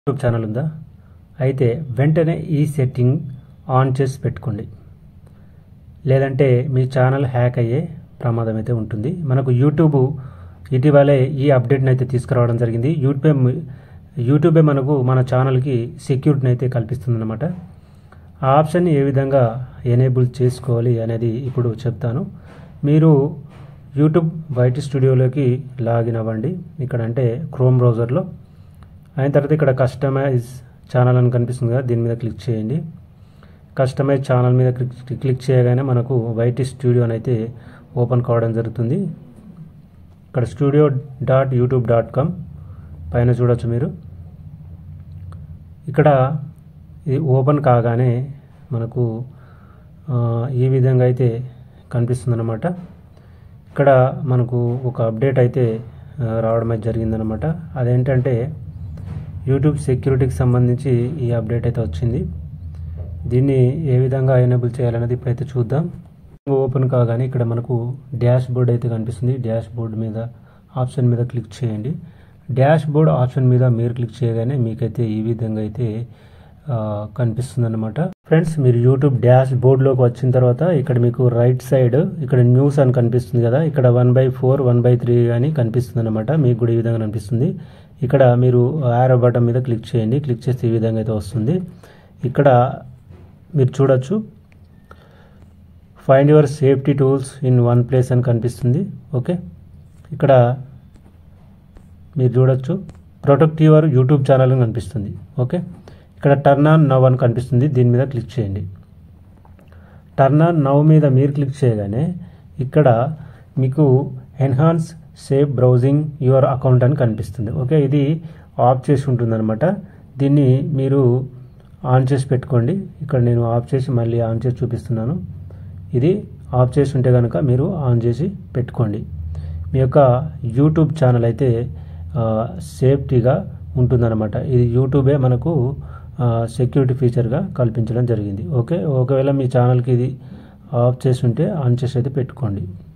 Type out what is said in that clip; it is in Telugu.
యూట్యూబ్ ఛానల్ ఉందా అయితే వెంటనే ఈ సెట్టింగ్ ఆన్ చేసి పెట్టుకోండి లేదంటే మీ ఛానల్ హ్యాక్ అయ్యే ప్రమాదం అయితే ఉంటుంది మనకు యూట్యూబ్ ఇటీవలే ఈ అప్డేట్ని అయితే తీసుకురావడం జరిగింది యూట్యూబ్ యూట్యూబే మనకు మన ఛానల్కి సెక్యూరిటీని అయితే కల్పిస్తుందన్నమాట ఆ ఆప్షన్ని ఏ విధంగా ఎనేబుల్ చేసుకోవాలి అనేది ఇప్పుడు చెప్తాను మీరు యూట్యూబ్ బయట స్టూడియోలోకి లాగిన్ అవ్వండి ఇక్కడ అంటే క్రోమ్ బ్రౌజర్లో అయిన తర్వాత ఇక్కడ కస్టమైజ్ ఛానల్ అని కనిపిస్తుంది కదా దీని మీద క్లిక్ చేయండి కస్టమైజ్ ఛానల్ మీద క్లిక్ క్లిక్ చేయగానే మనకు వైట్ స్టూడియో అని అయితే ఓపెన్ కావడం జరుగుతుంది ఇక్కడ studio dot YouTube dot com పైన చూడొచ్చు మీరు ఇక్కడ ఇది ఓపెన్ కాగానే మనకు ఆ, ఈ విధంగా అయితే కనిపిస్తుందన్నమాట ఇక్కడ మనకు ఒక అప్డేట్ అయితే ఆ, రావడం అయితే జరిగిందనమాట అదేంటంటే యూట్యూబ్ సెక్యూరిటీకి సంబంధించి ఈ అప్డేట్ అయితే వచ్చింది దీన్ని ఏ విధంగా ఎనేబుల్ చేయాలనేది ఇప్పుడైతే చూద్దాం ఓపెన్ కాగానే ఇక్కడ మనకు డాష్ బోర్డ్ అయితే కనిపిస్తుంది డాష్ బోర్డ్ మీద ఆప్షన్ మీద క్లిక్ చేయండి డాష్ బోర్డ్ ఆప్షన్ మీద మీరు క్లిక్ చేయగానే మీకైతే ఈ విధంగా అయితే కనిపిస్తుంది అనమాట ఫ్రెండ్స్ మీరు యూట్యూబ్ డాష్ బోర్డ్లోకి వచ్చిన తర్వాత ఇక్కడ మీకు రైట్ సైడ్ ఇక్కడ న్యూస్ అని కనిపిస్తుంది కదా ఇక్కడ one by four one by three అని కనిపిస్తుంది అనమాట మీకు కూడా ఈ విధంగా కనిపిస్తుంది ఇక్కడ మీరు ఆరో బటన్ మీద క్లిక్ చేయండి క్లిక్ చేస్తే ఈ విధంగా అయితే వస్తుంది ఇక్కడ మీరు చూడొచ్చు find your safety tools in one place అని కనిపిస్తుంది ఓకే ఇక్కడ మీరు చూడొచ్చు ప్రొటెక్ట్ యువర్ యూట్యూబ్ ఛానల్ అని కనిపిస్తుంది ఓకే ఇక్కడ టర్న్ ఆన్ నవ్ అని కనిపిస్తుంది దీని మీద క్లిక్ చేయండి టర్న్ ఆన్ నవ్ మీద మీరు క్లిక్ చేయగానే ఇక్కడ మీకు enhance safe browsing your account అని కనిపిస్తుంది ఓకే ఇది ఆఫ్ చేసి ఉంటుందన్నమాట దీన్ని మీరు ఆన్ చేసి పెట్టుకోండి ఇక్కడ నేను ఆఫ్ చేసి మళ్ళీ ఆన్ చేసి చూపిస్తున్నాను ఇది ఆఫ్ చేసి ఉంటే కనుక మీరు ఆన్ చేసి పెట్టుకోండి మీ యొక్క యూట్యూబ్ ఛానల్ అయితే ఆ, సేఫ్టీగా ఉంటుందన్నమాట ఇది యూట్యూబే మనకు ఆ, సెక్యూరిటీ ఫీచర్గా కల్పించడం జరిగింది ఓకే ఒకవేళ మీ ఛానల్కి ఇది ఆఫ్ చేసి ఉంటే ఆన్ చేసి అయితే పెట్టుకోండి